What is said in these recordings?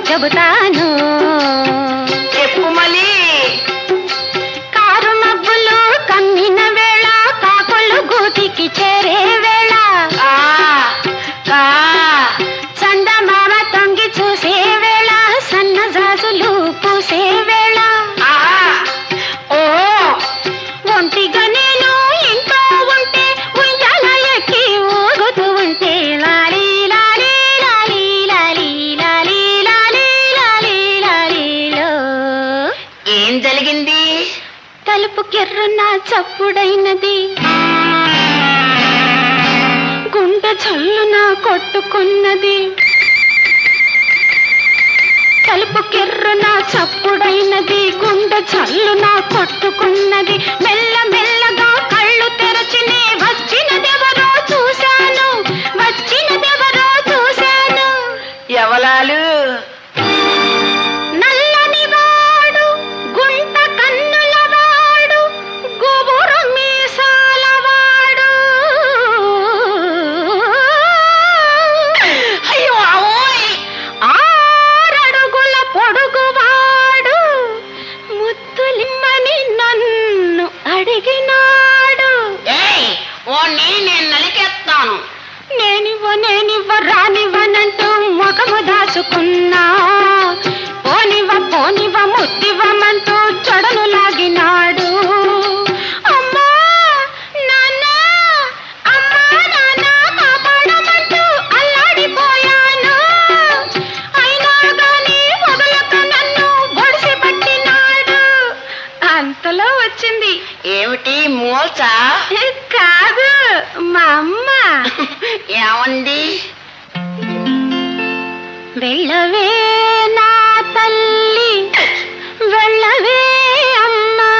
చెబుతాను చెప్పు మళ్ళీ కారు మబ్బులు కమ్మిన వేళ కాకులు గూటికి చేరే వేళ ఆ కా చందమామ తొంగి చూసే వేళ సన్నజాజులు పూసే వేళ ఆహా ఓ ఒంటిగా నేను ఇంట్లో ఉంటే ఉయ్యాల ఎక్కి ఊగుతూ ఉంటే లాలీ లాలీ లాలీ లాలీ లాలీ లాలీ లాలీ లాలీలో ఏం జరిగింది తలుపు కెర్రున చప్పుడైనది గుండె చల్లున కొట్టుకున్నది తలుపు కెర్రున చప్పుడైనది గుండె చల్లున కొట్టుకున్నది మెల్ల మెల్లగా కళ్ళు తెరచినే వచ్చినదెవరో చూశాను వచ్చినదెవరో చూశాను ఎవలాలు నల్లని వాడు గుంట కన్నుల వాడు గుబురు మీసాల వాడు అయ్యో అవోయ్ ఆరడుగుల పొడుగు వాడు ముత్తులిమ్మని నన్ను అడిగినాడు ఏయ్ ఓణ్ణి నేను నలికేస్తాను నేనివ్వ నేనివ్వ రానివ్వనంటూ ముఖము దాచుకున్నా పోనివ్వ పోనివ్వ ముద్దివ్వమంటూ చొడను లాగినాడు అమ్మా నాన్న అమ్మా నాన్న కాపాడమంటూ అల్లాడిపోయాను అయినా గాని వదలక నన్ను బొడిసి పట్టినాడు అంతలో వచ్చింది ఏమిటి మోల్చా కాదు మా అమ్మ ఏమంది వెళ్ళవే నా తల్లి వెళ్ళవే అమ్మా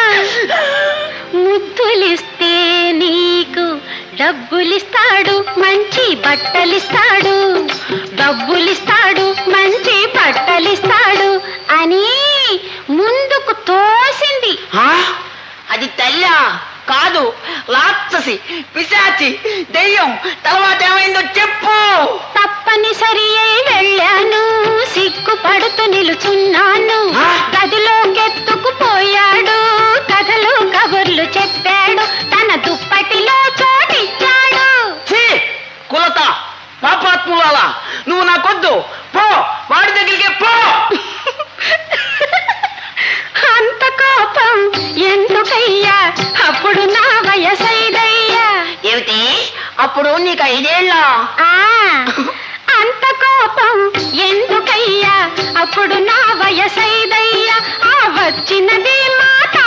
ముద్దులిస్తే నీకు డబ్బులిస్తాడు మంచి బట్టలిస్తాడు డబ్బులిస్తాడు మంచి బట్టలిస్తాడు అని ముందుకు తోసింది ఆ? అది తల్ల కాదు రాక్షసి పిశాచి దెయ్యం తర్వాత ఏమైందో చెప్పు తప్పనిసరి అయి వెళ్ళాను సిగ్గుపడుతూ నిలుచున్నాను ఆ? గదిలోకెత్తుకుపోయాడు కథలు కబుర్లు చెప్పాడు తన దుప్పటిలో చోటిచ్చాడు ఛీ! కులత పాపాత్ములాలా నువ్వు నాకొద్దు పో వాడి దగ్గరికి పో అంత కోపం ఎందుకయ్యా అప్పుడు నా వయసైదయ్యా ఏమిటి అప్పుడు నీకు ఐదేళ్ళ ఆ, అంత కోపం ఎందుకయ్యా అప్పుడు నా వయసైదయ్యా ఆ వచ్చినది మాట